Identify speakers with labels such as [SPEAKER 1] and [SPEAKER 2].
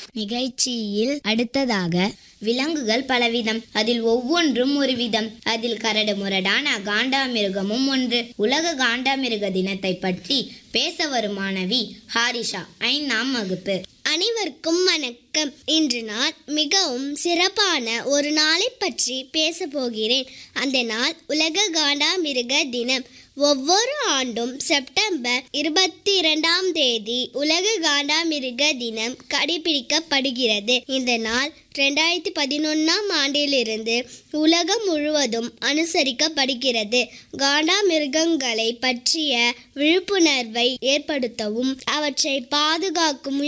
[SPEAKER 1] நிகழ்ச்சியில் அடுத்ததாக விலங்குகள் பலவிதம் அதில் ஒவ்வொன்றும் ஒரு விதம் அதில் கரடு முரடான காண்டாமிருகமும் ஒன்று உலக காண்டாமிருக தினத்தை பற்றி பேச வரும் மாணவி ஹாரிஷா ஐந்தாம் வகுப்பு
[SPEAKER 2] அனைவருக்கும் வணக்கம் இன்று நான் மிகவும் சிறப்பான ஒரு நாளை பற்றி பேச போகிறேன் அந்த நாள் உலக காண்டாமிருக தினம் ஒவ்வொரு ஆண்டும் செப்டம்பர் இருபத்தி இரண்டாம் தேதி உலக காண்டாமிருக தினம் கடைபிடிக்கப்படுகிறது இந்த நாள் ரெண்டாயிரத்தி பதினொன்றாம் ஆண்டிலிருந்து உலகம் முழுவதும் அனுசரிக்கப்படுகிறது காண்டாமிருகங்களை பற்றிய விழிப்புணர்வை ஏற்படுத்தவும் அவற்றை பாதுகாக்கும்